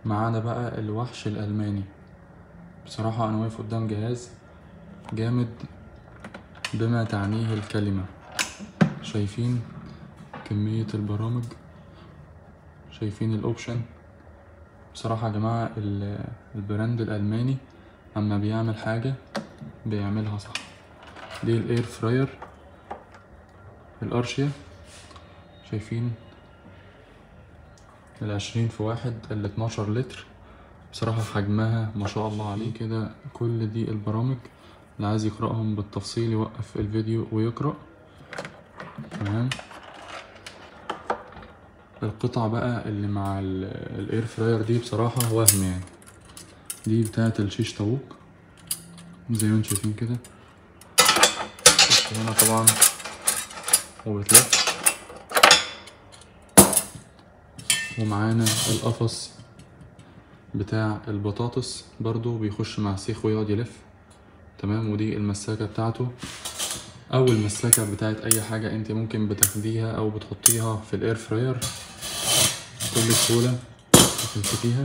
معانا بقى الوحش الألماني بصراحة أنا واقف قدام جهاز جامد بما تعنيه الكلمة شايفين كمية البرامج شايفين الأوبشن بصراحة يا جماعة ال- البراند الألماني أما بيعمل حاجة بيعملها صح دي الإير فراير الأرشيا شايفين العشرين في واحد ال 12 لتر بصراحة حجمها ما شاء الله عليه كده كل دي البرامج اللي عايز يقرأهم بالتفصيل يوقف الفيديو ويقرأ تمام القطع بقى اللي مع ال- الاير فراير دي بصراحة وهم يعني دي بتاعة الشيش طاووق زي ما انتم شايفين كده بس هنا طبعا وبتلف ومعانا القفص بتاع البطاطس برضو بيخش مع السيخ ويقعد يلف تمام ودي المساكة بتاعته او المساكة بتاعت اي حاجة انت ممكن بتاخديها او بتحطيها في الاير فراير بكل سهولة تمسكيها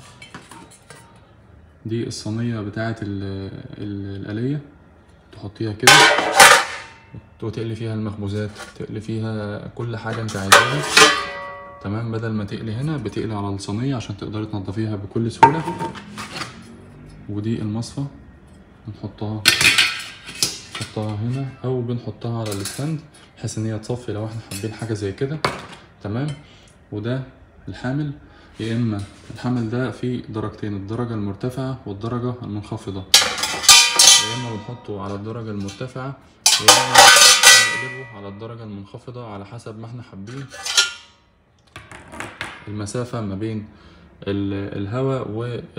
دي الصينية بتاعت ال- ال- الآلية تحطيها كده وتقلي فيها المخبوزات تقلي فيها كل حاجة انت عايزاها تمام بدل ما تقلي هنا بتقلي على الصينية عشان تقدري تنضفيها بكل سهولة ودي المصفى بنحطها نحطها هنا او بنحطها على الستاند بحيث ان هي تصفي لو احنا حابين حاجة زي كده تمام وده الحامل يا اما الحامل ده فيه درجتين الدرجة المرتفعة والدرجة المنخفضة يا اما بنحطه على الدرجة المرتفعة يا اما بنقلبه على الدرجة المنخفضة على حسب ما احنا حابين المسافة ما بين ال- الهواء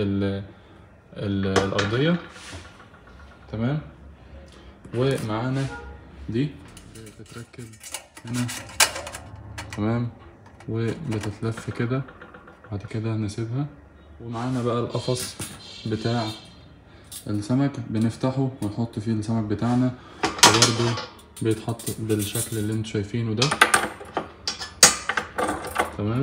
والأرضية تمام ومعانا دي بتتركب هنا تمام وبتتلف كده بعد كده نسيبها ومعانا بقى القفص بتاع السمك بنفتحه ونحط فيه السمك بتاعنا وبرده بيتحط بالشكل اللي انتوا شايفينه ده تمام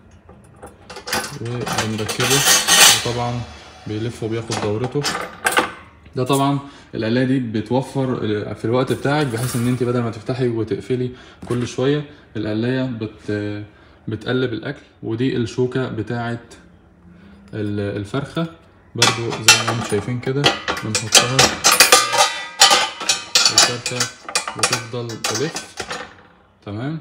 وبنركبه وطبعا بيلف وبياخد دورته ده طبعا الآلية دي بتوفر في الوقت بتاعك بحيث ان انت بدل ما تفتحي وتقفلي كل شوية الآلية بت بتقلب الأكل ودي الشوكة بتاعة ال- الفرخة برضو زي ما انتم شايفين كده بنحطها الفرخة وتفضل تلف تمام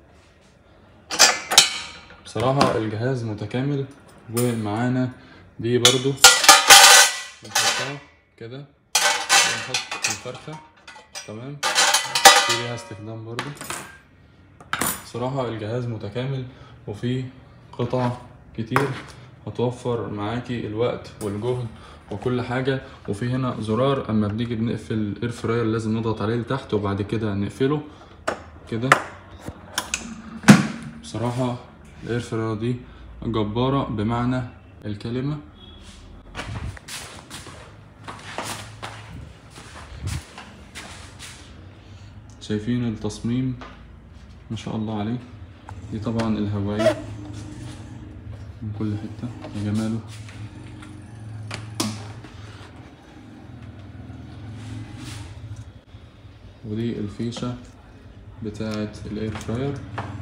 بصراحة الجهاز متكامل ومعانا دي برضو بنحطها كده ونحط الفرخة تمام في ليها استخدام برضو بصراحة الجهاز متكامل وفيه قطع كتير هتوفر معاكي الوقت والجهد وكل حاجة وفي هنا زرار اما بنيجي بنقفل الاير فراير لازم نضغط عليه لتحت وبعد كده نقفله كده بصراحة الاير فراير دي جبارة بمعنى الكلمة شايفين التصميم ما شاء الله عليه دي طبعا الهواية من كل حتة يا جماله ودي الفيشة بتاعة الاير فراير